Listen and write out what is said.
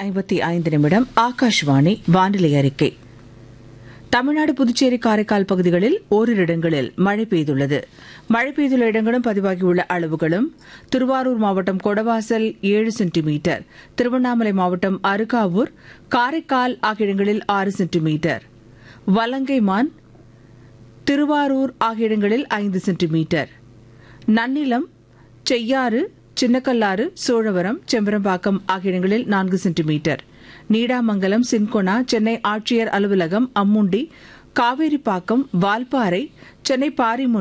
ஐம்பத்தி ஐந்து நிமிடம் ஆகாஷ்வாணி வானிலை அறிக்கை தமிழ்நாடு புதுச்சேரி காரைக்கால் பகுதிகளில் ஓரிரு இடங்களில் மழை பெய்துள்ளது மழை பெய்துள்ள இடங்களும் பதிவாகியுள்ள அளவுகளும் திருவாரூர் மாவட்டம் கொடவாசல் ஏழு சென்டிமீட்டர் திருவண்ணாமலை மாவட்டம் அருகாவூர் காரைக்கால் ஆகிய இடங்களில் ஆறு சென்டிமீட்டர் வலங்கைமான் திருவாரூர் ஆகிய இடங்களில் ஐந்து சென்டிமீட்டர் நன்னிலம் செய்யாறு சின்னக்கல்லாறு சோழவரம் செம்பரம்பாக்கம் ஆகிய இடங்களில் நான்கு சென்டிமீட்டர் நீடாமங்கலம் சின்கொனா சென்னை ஆட்சியர் அலுவலகம் அம்முண்டி காவேரிப்பாக்கம் வால்பாறை சென்னை பாரிமுனை